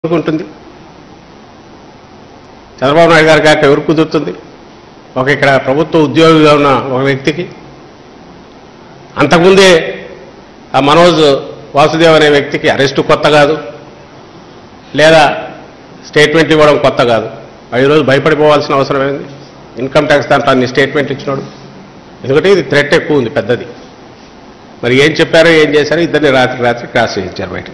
ఎవరికి ఉంటుంది చంద్రబాబు నాయుడు గారి కాక ఎవరు కుదురుతుంది ఒక ఇక్కడ ప్రభుత్వ ఉద్యోగిగా ఉన్న ఒక వ్యక్తికి అంతకుముందే ఆ మనోజ్ వాసుదేవ్ అనే వ్యక్తికి అరెస్టు కొత్త కాదు లేదా స్టేట్మెంట్ ఇవ్వడం కొత్త కాదు ఆ ఈరోజు భయపడిపోవాల్సిన అవసరం ఏంది ఇన్కమ్ ట్యాక్స్ దాంట్లో అన్ని స్టేట్మెంట్ ఇచ్చినాడు ఎందుకంటే ఇది థ్రెట్ ఎక్కువ ఉంది పెద్దది మరి ఏం చెప్పారో ఏం చేశారో ఇద్దరిని రాత్రి రాత్రి క్రాస్ చేయించారు బయటికి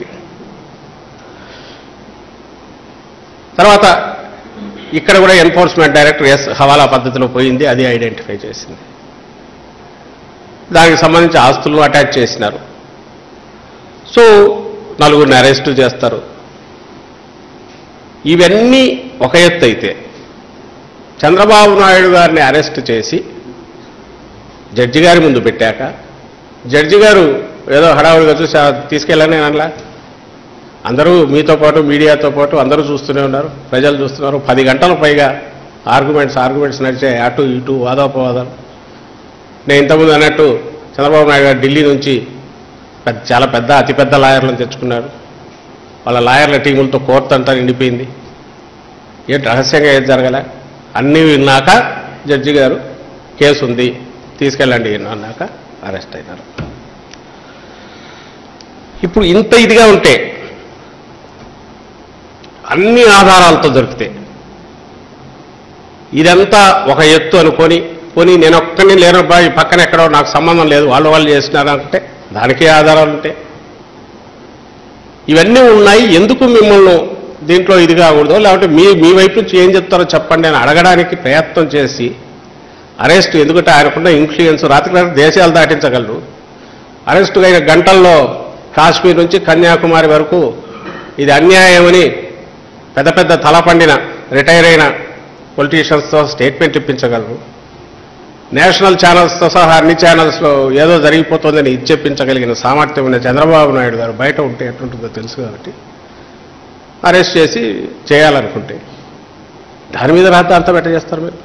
తర్వాత ఇక్కడ కూడా ఎన్ఫోర్స్మెంట్ డైరెక్టర్ ఎస్ హవాలా పద్ధతిలో పోయింది అది ఐడెంటిఫై చేసింది దానికి సంబంధించి ఆస్తులు అటాచ్ చేసినారు సో నలుగురిని అరెస్టు చేస్తారు ఇవన్నీ ఒక ఎత్తు అయితే చంద్రబాబు నాయుడు గారిని అరెస్ట్ చేసి జడ్జి గారి ముందు పెట్టాక జడ్జి గారు ఏదో హడావుడిగా చూసి "ఆ, తీసుకెళ్ళని అనలా అందరూ మీతో పాటు మీడియాతో పాటు అందరూ చూస్తూనే ఉన్నారు ప్రజలు చూస్తున్నారు పది గంటల పైగా ఆర్గ్యుమెంట్స్ ఆర్గ్యుమెంట్స్ నడిచాయి అటు ఇటు వాదోపవాదాలు నేను ఇంతకుముందు అన్నట్టు చంద్రబాబు నాయుడు గారు ఢిల్లీ నుంచి పెద్ద చాలా పెద్ద అతిపెద్ద లాయర్లను తెచ్చుకున్నారు వాళ్ళ లాయర్ల టీములతో కోర్టు అంతా నిండిపోయింది ఏంటి రహస్యంగా ఏది జరగలే అన్నీ విన్నాక జడ్జి గారు కేసు ఉంది తీసుకెళ్ళండి ఈయన అన్నాక అరెస్ట్ అయినారు ఇప్పుడు ఇంత ఇదిగా ఉంటే అన్ని ఆధారాలతో దొరికితే ఇదంతా ఒక ఎత్తు అనుకొని పోనీ నేను ఒక్కడిని లేనబ్బా ఈ పక్కన ఎక్కడో నాకు సంబంధం లేదు వాళ్ళు వాళ్ళు చేసినారు అంటే దానికే ఆధారాలు ఉంటాయి ఇవన్నీ ఉన్నాయి ఎందుకు మిమ్మల్ని దీంట్లో ఇది కాకూడదు లేకపోతే మీ మీ వైపు నుంచి ఏం చెప్తారో చెప్పండి అని అడగడానికి ప్రయత్నం చేసి అరెస్ట్ ఎందుకంటే ఆయనకున్న ఇన్ఫ్లుయెన్స్ రాత్రి రాత్రి దేశాలు దాటించగలరు అరెస్టు అయిన గంటల్లో కాశ్మీర్ నుంచి కన్యాకుమారి వరకు ఇది అన్యాయమని పెద్ద పెద్ద తలపండిన రిటైర్ అయిన పొలిటీషియన్స్తో స్టేట్మెంట్ ఇప్పించగలరు నేషనల్ ఛానల్స్తో సహా అన్ని ఛానల్స్లో ఏదో జరిగిపోతుందని ఇచ్చెప్పించగలిగిన సామర్థ్యం ఉన్న చంద్రబాబు నాయుడు గారు బయట ఉంటే ఎట్లుంటుందో తెలుసు కాబట్టి అరెస్ట్ చేసి చేయాలనుకుంటే దాని మీద రాత అంతా బెట్ట చేస్తారు మీరు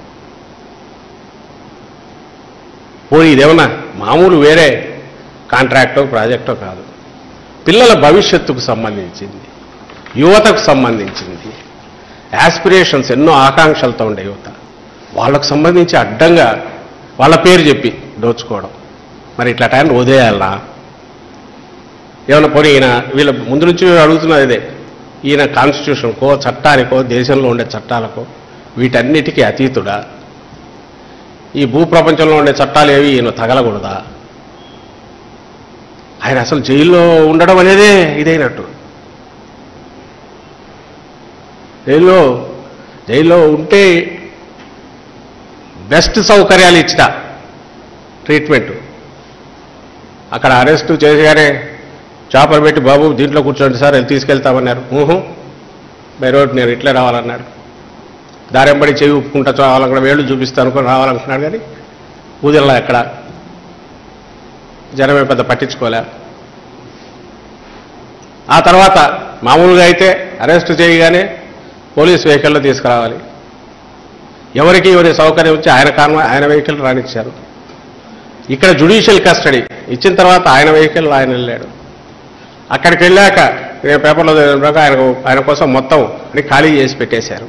పోనీ ఇదేమన్నా మామూలు వేరే కాంట్రాక్టో ప్రాజెక్టో కాదు పిల్లల భవిష్యత్తుకు సంబంధించింది యువతకు సంబంధించింది యాస్పిరేషన్స్ ఎన్నో ఆకాంక్షలతో ఉండే యువత వాళ్ళకు సంబంధించి అడ్డంగా వాళ్ళ పేరు చెప్పి దోచుకోవడం మరి ఇట్లా టైం వదిలేయాలనా ఏమన్నా పోనీ ఈయన వీళ్ళ ముందు నుంచి మేము అడుగుతున్నది ఇదే ఈయన కాన్స్టిట్యూషన్కో చట్టానికో దేశంలో ఉండే చట్టాలకో వీటన్నిటికీ అతీతుడా ఈ భూప్రపంచంలో ఉండే చట్టాలు ఏవి ఈయన తగలకూడదా ఆయన అసలు జైల్లో ఉండడం అనేదే ఇదైనట్టు జైల్లో జైల్లో ఉంటే బెస్ట్ సౌకర్యాలు ఇచ్చిన ట్రీట్మెంట్ అక్కడ అరెస్టు చేసిగానే చాపర్ పెట్టి బాబు దీంట్లో కూర్చోండి సార్ వెళ్ళి తీసుకెళ్తామన్నారు ఊహు బై రోడ్ నేను ఇట్లే రావాలన్నాడు దారెంబడి చేయి ఉప్పుకుంటా రావాలనుకున్నా వేళ్ళు చూపిస్తాను అనుకుని రావాలనుకున్నాడు కానీ ఊదిల్లా ఎక్కడ జనమే పెద్ద పట్టించుకోలే ఆ తర్వాత మామూలుగా అయితే అరెస్ట్ చేయగానే పోలీస్ వెహికల్లో తీసుకురావాలి ఎవరికి ఎవరి సౌకర్యం వచ్చి ఆయన కారణం ఆయన వెహికల్ రానిచ్చారు ఇక్కడ జుడిషియల్ కస్టడీ ఇచ్చిన తర్వాత ఆయన వెహికల్ ఆయన వెళ్ళాడు అక్కడికి వెళ్ళాక నేను పేపర్లో చదివిన ప్రకారం ఆయన ఆయన కోసం మొత్తం అని ఖాళీ చేసి పెట్టేశారు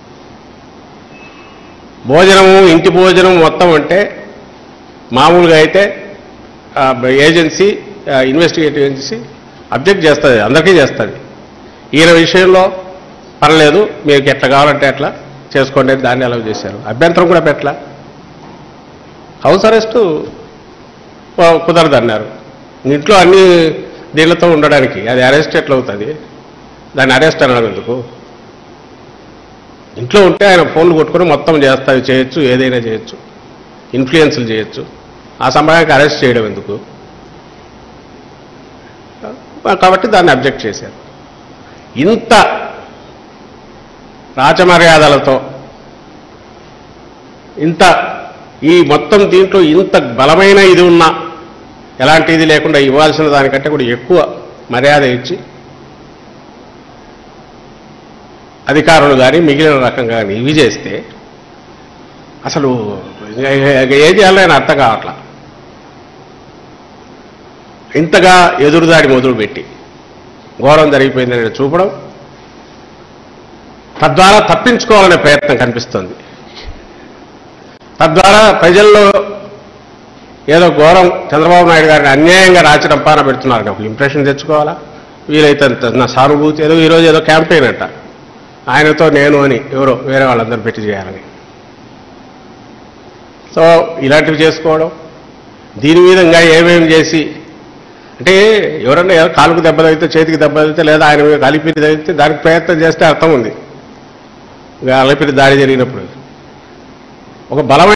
భోజనము ఇంటి భోజనం మొత్తం అంటే మామూలుగా అయితే ఆ, ఏజెన్సీ ఆ, ఇన్వెస్టిగేటివ్ ఏజెన్సీ అబ్జెక్ట్ చేస్తుంది అందరికీ చేస్తుంది ఈయన విషయంలో పర్లేదు మీకు ఎట్లా కావాలంటే ఎట్లా చేసుకోండి అని దాన్ని అలౌ చేశారు అభ్యంతరం కూడా పెట్టలా హౌస్ అరెస్టు కుదరదు అన్నారు ఇంట్లో అన్ని దీళ్లతో ఉండడానికి అది అరెస్ట్ ఎట్లా అవుతుంది దాన్ని అరెస్ట్ అనడం ఎందుకు ఇంట్లో ఉంటే ఆయన ఫోన్లు కొట్టుకొని మొత్తం చేస్తారు చేయొచ్చు ఏదైనా చేయొచ్చు ఇన్ఫ్లుయెన్స్లు చేయొచ్చు ఆ సమయానికి అరెస్ట్ చేయడం ఎందుకు కాబట్టి దాన్ని అబ్జెక్ట్ చేశారు ఇంత రాచమర్యాదలతో ఇంత ఈ మొత్తం దీంట్లో ఇంత బలమైన ఇది ఉన్నా ఎలాంటి ఇది లేకుండా ఇవ్వాల్సిన దానికంటే కూడా ఎక్కువ మర్యాద ఇచ్చి అధికారులు కానీ మిగిలిన రకం కానీ ఇవి చేస్తే అసలు ఇక- ఇక ఏం చేయాలో ఆయన అర్థం కావట్లా ఇంతగా ఎదురుదాడి మొదలుపెట్టి ఘోరం జరిగిపోయిందని చూపడం తద్వారా తప్పించుకోవాలనే ప్రయత్నం కనిపిస్తుంది తద్వారా ప్రజల్లో ఏదో ఘోరం చంద్రబాబు నాయుడు గారిని అన్యాయంగా రాచి రంపాన పెడుతున్నారని ఒక ఇంప్రెషన్ తెచ్చుకోవాలా వీలైతే అంత నా సానుభూతి ఏదో ఈరోజు ఏదో క్యాంపెయిన్ అంట ఆయనతో నేను అని ఎవరో వేరే వాళ్ళందరూ పెట్టి చేయాలని సో ఇలాంటివి చేసుకోవడం దీని మీద ఇంకా ఏమేమి చేసి అంటే ఎవరన్నా ఏదో కాలుకు దెబ్బ తగిలితే చేతికి దెబ్బ తగిలితే లేదా ఆయన మీద అలిపిరి తగిలితే దానికి ప్రయత్నం చేస్తే అర్థం ఉంది ఇంకా అలిపిరి దాడి జరిగినప్పుడు ఒక బలమైన